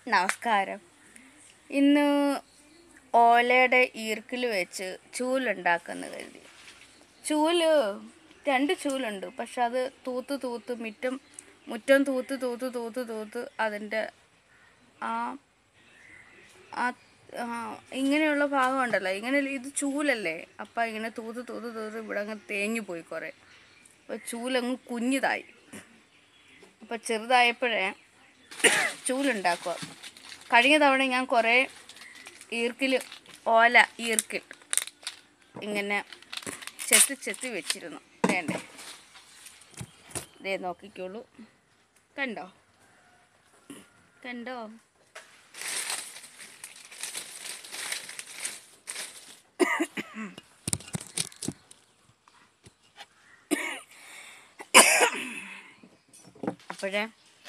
നമസ്കാരം ഇന്ന് ഓലയുടെ ഈർക്കിൽ വെച്ച് ചൂലുണ്ടാക്കുമെന്ന് കരുതി ചൂല് രണ്ട് ചൂലുണ്ട് പക്ഷെ അത് തൂത്ത് തൂത്ത് മുറ്റം മുറ്റം തൂത്ത് തൂത്ത് തൂത്ത് തൂത്ത് അതിൻ്റെ ആ ആ ആ, ഇങ്ങനെയുള്ള ഭാഗം ഉണ്ടല്ലോ ഇങ്ങനെ ഇത് ചൂലല്ലേ അപ്പം ഇങ്ങനെ തൂത്ത് തൂത്ത് തൂത്ത് ഇവിടെ അങ്ങ് തേഞ്ഞു പോയി കുറേ അപ്പോൾ ചൂലങ്ങ് കുഞ്ഞിതായി അപ്പോൾ ചെറുതായപ്പോഴേ ചൂലുണ്ടാക്കുക കഴിഞ്ഞ തവണ ഞാൻ കുറേ ഈർക്കിൽ ഓല ഈർക്കിൽ ഇങ്ങനെ ചെത്തി ചെത്തി വെച്ചിരുന്നു വേണ്ടേ ദേ നോക്കിക്കോളൂ കണ്ടോ കണ്ടോ അപ്പോഴേ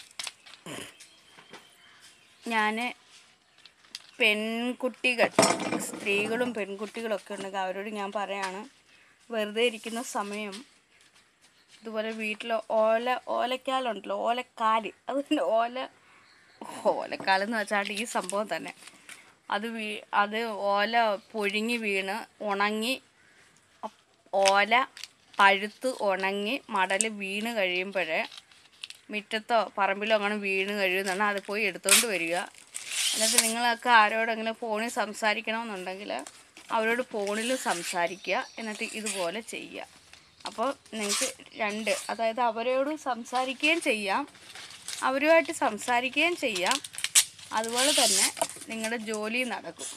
ഞാൻ പെൺകുട്ടികൾ സ്ത്രീകളും പെൺകുട്ടികളൊക്കെ ഉണ്ടെങ്കിൽ അവരോട് ഞാൻ പറയാണ് വെറുതെ ഇരിക്കുന്ന സമയം ഇതുപോലെ വീട്ടിൽ ഓല ഓലക്കാലുണ്ടല്ലോ ഓലക്കാല് അതിൻ്റെ ഓല ഓലക്കാലെന്ന് വെച്ചാൽ ഈ സംഭവം തന്നെ അത് വീ അത് ഓല പൊഴിഞ്ഞ് വീണ് ഉണങ്ങി അപ്പ് ഓല പഴുത്ത് ഉണങ്ങി മടൽ വീണ് കഴിയുമ്പോഴേ മുറ്റത്തോ പറമ്പിലോ അങ്ങനെ വീണ് കഴിയുന്നതാണ് അത് പോയി എടുത്തുകൊണ്ട് വരിക എന്നിട്ട് നിങ്ങളൊക്കെ ആരോടെങ്കിലും ഫോണിൽ സംസാരിക്കണമെന്നുണ്ടെങ്കിൽ അവരോട് ഫോണിൽ സംസാരിക്കുക എന്നിട്ട് ഇതുപോലെ ചെയ്യുക അപ്പോൾ നിങ്ങൾക്ക് രണ്ട് അതായത് അവരോട് സംസാരിക്കുകയും ചെയ്യാം അവരുമായിട്ട് സംസാരിക്കുകയും ചെയ്യാം അതുപോലെ തന്നെ നിങ്ങളുടെ ജോലി നടക്കും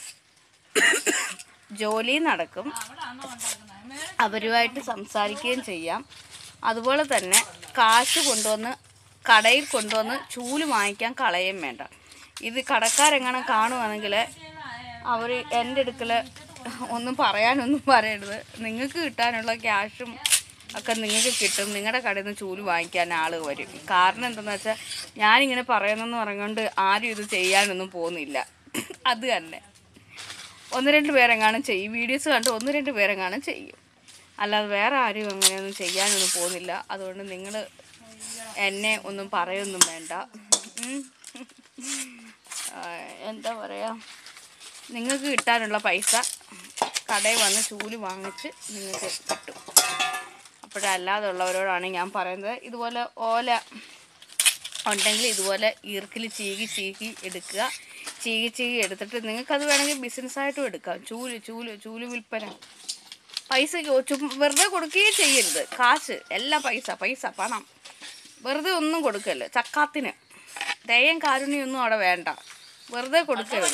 ജോലി നടക്കും അവരുമായിട്ട് സംസാരിക്കുകയും ചെയ്യാം അതുപോലെ തന്നെ കാശ് കൊണ്ടുവന്ന് കടയിൽ കൊണ്ടുവന്ന് ചൂല് വാങ്ങിക്കാൻ കളയുകയും വേണ്ട ഇത് കടക്കാരെങ്ങനെ കാണുവാണെങ്കിൽ അവർ എൻ്റെ അടുക്കൽ ഒന്നും പറയാനൊന്നും പറയരുത് നിങ്ങൾക്ക് കിട്ടാനുള്ള ക്യാഷും ഒക്കെ നിങ്ങൾക്ക് കിട്ടും നിങ്ങളുടെ കടയിൽ നിന്ന് ചൂല് വാങ്ങിക്കാൻ ആൾ വരും കാരണം എന്തെന്ന് വെച്ചാൽ ഞാനിങ്ങനെ പറയുന്നെന്ന് പറഞ്ഞുകൊണ്ട് ആരും ഇത് ചെയ്യാനൊന്നും പോകുന്നില്ല അത് തന്നെ ഒന്ന് രണ്ട് പേരെങ്ങാനും ചെയ്യും വീഡിയോസ് കണ്ട് ഒന്ന് രണ്ട് പേരെങ്ങാനും ചെയ്യും അല്ലാതെ വേറെ ആരും അങ്ങനെയൊന്നും ചെയ്യാനൊന്നും പോകുന്നില്ല അതുകൊണ്ട് നിങ്ങൾ എന്നെ ഒന്നും പറയൊന്നും വേണ്ട ഉം. ആ, എന്താ പറയുക നിങ്ങൾക്ക് കിട്ടാനുള്ള പൈസ കടയിൽ വന്ന് ചൂല് വാങ്ങിച്ച് നിങ്ങൾക്ക് കിട്ടും അപ്പോഴല്ലാതുള്ളവരോടാണ് ഞാൻ പറയുന്നത് ഇതുപോലെ ഓല ഉണ്ടെങ്കിൽ ഇതുപോലെ ഈർക്കിൽ ചീകി ചീകി എടുക്കുക ചീകി ചീകി എടുത്തിട്ട് നിങ്ങൾക്കത് വേണമെങ്കിൽ ബിസിനസ്സായിട്ടും എടുക്കാം ചൂല് ചൂല് ചൂല് വിൽപ്പന പൈസ വെറുതെ കൊടുക്കുകയും ചെയ്യരുത് കാശ് എല്ലാ പൈസ പൈസ പണം വെറുതെ ഒന്നും കൊടുക്കല്ല ചക്കാത്തിന് ദയം കാരുണ്യൊന്നും അവിടെ വേണ്ട വെറുതെ കൊടുക്കരുത്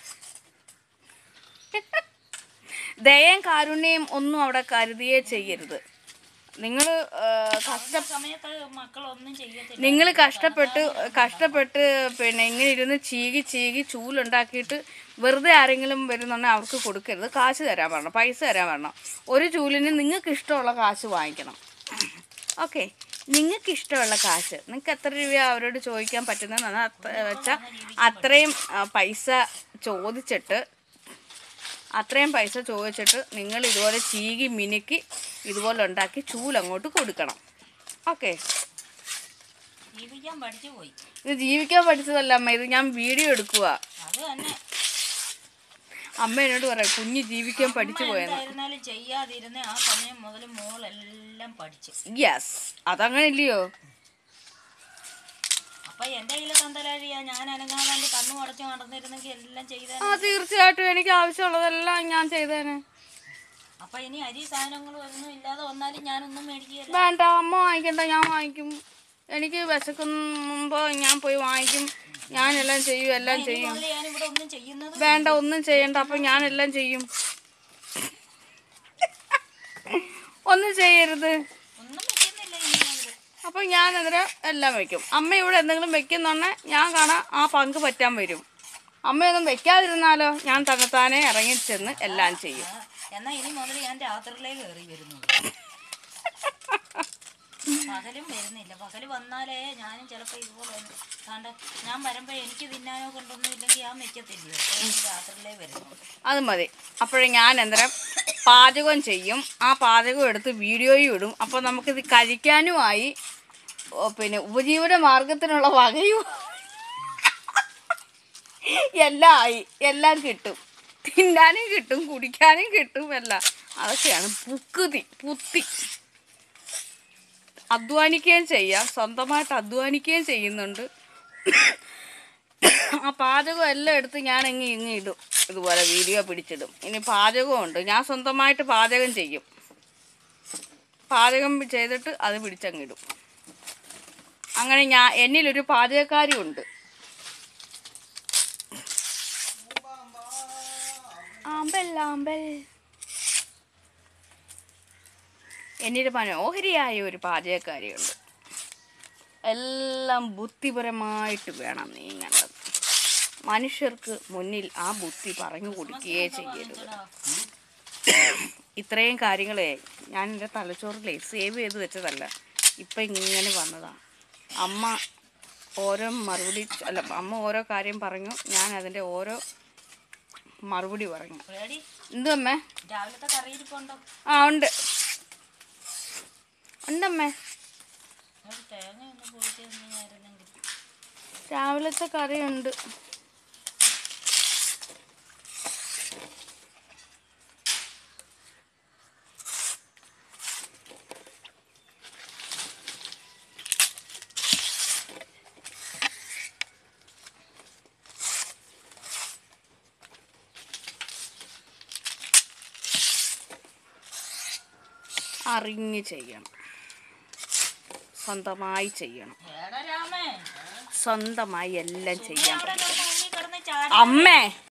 ദയം കാരുണ്യം ഒന്നും അവിടെ കരുതിയേ ചെയ്യരുത് നിങ്ങൾ കഷ്ട സമയത്ത് മക്കളൊന്നും ചെയ്യത്തില്ല നിങ്ങൾ കഷ്ടപ്പെട്ട് കഷ്ടപ്പെട്ട് പിന്നെ ഇങ്ങനെ ഇരുന്ന് ചീകി ചീകി ചൂലുണ്ടാക്കിയിട്ട് വെറുതെ ആരെങ്കിലും വരുന്നുണ്ടെങ്കിൽ അവർക്ക് കൊടുക്കരുത് കാശ് തരാൻ പറയണം പൈസ തരാൻ പറയണം ഒരു ചൂലിന് നിങ്ങൾക്ക് ഇഷ്ടമുള്ള കാശ് വാങ്ങിക്കണം ഓക്കെ നിങ്ങൾക്ക് ഇഷ്ടമുള്ള കാശ് നിങ്ങൾക്ക് എത്ര രൂപ അവരോട് ചോദിക്കാൻ പറ്റുന്നതെന്ന് വെച്ചാൽ അത്രയും ആ, പൈസ ചോദിച്ചിട്ട് അത്രയും പൈസ ചോദിച്ചിട്ട് നിങ്ങൾ ഇതുപോലെ ചീകി മിനുക്കി ഇതുപോലെ ഉണ്ടാക്കി ചൂലങ്ങോട്ട് കൊടുക്കണം ഓക്കെ ജീവിക്കാൻ പഠിച്ചു പോയി ഇത് ജീവിക്കാൻ പഠിച്ചതല്ല അമ്മ ഇത് ഞാൻ വീഡിയോ എടുക്കുക അത് തന്നെ അമ്മ എന്നോട് പറയാം കുഞ്ഞ് ജീവിക്കാൻ പഠിച്ചു അമ്മ പോയെന്ന് എന്തായിരുന്നാലും ചെയ്യാതിരുന്ന ആ സമയം മുതൽ മോളെല്ലാം പഠിച്ചു യെസ് അതങ്ങനെ ഇല്ലയോ അപ്പൊ എന്റെ കയ്യിലെ തന്തലാഴിയാ ഞാൻ അനങ്ങാതാണ്ട് കണ്ണു അടച്ചു നടന്നിരുന്നെങ്കിൽ എല്ലാം ചെയ്ത ആ തീർച്ചയായിട്ടും എനിക്ക് ആവശ്യമുള്ളതെല്ലാം ഞാൻ ചെയ്തേനെ അപ്പൊ ഇനി അരി സാധനങ്ങളും ഒന്നും ഇല്ലാതെ വന്നാലും ഞാനൊന്നും മേടിക്കുകയില്ല വേണ്ട അമ്മ വാങ്ങിക്കണ്ട ഞാൻ വാങ്ങിക്കും എനിക്ക് വിശക്കുമ്പോൾ ഞാൻ പോയി വാങ്ങിക്കും ഞാനെല്ലാം ചെയ്യും എല്ലാം ഇനി ചെയ്യും മുതൽ ഞാൻ ഇവിടെ ഒന്നും ചെയ്യുന്നത് വേണ്ട ഒന്നും ചെയ്യണ്ട അപ്പൊ ഞാനെല്ലാം ചെയ്യും ഒന്നും ചെയ്യരുത് ഒന്നും വെക്കുന്നില്ല ഇനി മുതല് അപ്പൊ ഞാൻ അതിന് എല്ലാം വെക്കും അമ്മ ഇവിടെ എന്തെങ്കിലും വെക്കുന്നുണ്ടെ ഞാൻ കാണാം ആ പങ്ക് പറ്റാൻ വരും അമ്മയൊന്നും വെക്കാതിരുന്നാലോ ഞാൻ തന്നെത്താനെ ഇറങ്ങി ചെന്ന് എല്ലാം ചെയ്യും ആ, എന്നാ ഇനി മുതൽ ഞാൻ രാത്രിയിലേ കയറി വരുന്നുള്ളൂ പകലും വരുന്നില്ല പകല് വന്നാലേ ഞാനും ചിലപ്പോ ഇതുപോലെ വന്ന് കാണ്ട ഞാൻ വരുമ്പോ എനിക്ക് തിന്നാനോ കൊണ്ടൊന്നും ഇല്ലെങ്കിൽ ഞാൻ വെക്കത്തില്ലയോ അപ്പൊ എനിക്ക് രാത്രിയിലേ വരുന്നുള്ളൂ അത് മതി അപ്പോഴേ ഞാൻ എന്തരം പാചകം ചെയ്യും ആ പാചകം എടുത്ത് വീഡിയോയും ഇടും അപ്പോൾ നമുക്കിത് കഴിക്കാനുമായി ഓ, പിന്നെ ഉപജീവന മാർഗത്തിനുള്ള വകയും എല്ലാം ആയി എല്ലാം കിട്ടും തിന്നാനും കിട്ടും കുടിക്കാനും കിട്ടും എല്ലാം അതൊക്കെയാണ് പുക്കുതി പുത്തി അധ്വാനിക്കുകയും ചെയ്യാം സ്വന്തമായിട്ട് അധ്വാനിക്കുകയും ചെയ്യുന്നുണ്ട് ആ പാചകം എല്ലാം എടുത്ത് ഞാൻ ഇങ്ങ് ഇങ്ങ് ഇടും ഇതുപോലെ വീഡിയോ പിടിച്ചിടും ഇനി പാചകമുണ്ട് ഞാൻ സ്വന്തമായിട്ട് പാചകം ചെയ്യും പാചകം ചെയ്തിട്ട് അത് പിടിച്ചങ്ങിടും അങ്ങനെ ഞാൻ എന്നിലൊരു പാചകക്കാരി ഉണ്ട് ആമ്പൽ ആമ്പൽ എന്നിട്ട് മനോഹരിയായ ഒരു പാചകക്കാരിയുണ്ട് എല്ലാം ബുദ്ധിപരമായിട്ട് വേണം നീങ്ങേണ്ടത് മനുഷ്യർക്ക് മുന്നിൽ ആ ബുദ്ധി പറഞ്ഞു കൊടുക്കുകയേ ചെയ്യരുത് ഇത്രയും കാര്യങ്ങളെ ഞാൻ എൻ്റെ തലച്ചോറിലെ സേവ് ചെയ്ത് വെച്ചതല്ല ഇപ്പം ഇങ്ങനെ വന്നതാണ് അമ്മ ഓരോ മറുപടി അല്ല അമ്മ ഓരോ കാര്യം പറഞ്ഞു ഞാൻ അതിൻ്റെ ഓരോ മറുപടി പറഞ്ഞു റെഡി എന്തു അമ്മേ രാവിലത്തെ കറിയിരിപ്പുണ്ടോ ആ ഉണ്ട് ഉണ്ടമ്മേ ഒരു തേങ്ങ ഒന്ന് പൊളിച്ച് തന്നെയായിരുന്നെങ്കിൽ രാവിലത്തെ കറിയുണ്ട് അറിഞ്ഞ് ചെയ്യണം സ്വന്തമായി ചെയ്യണം ഏടാ രാമേ സ്വന്തമായി എല്ലാം നീ ചെയ്യാൻ അവിടെ പഠിക്കണം കിടന്ന് ഉള്ളിൽ കിടന്ന് ചാടി അമ്മേ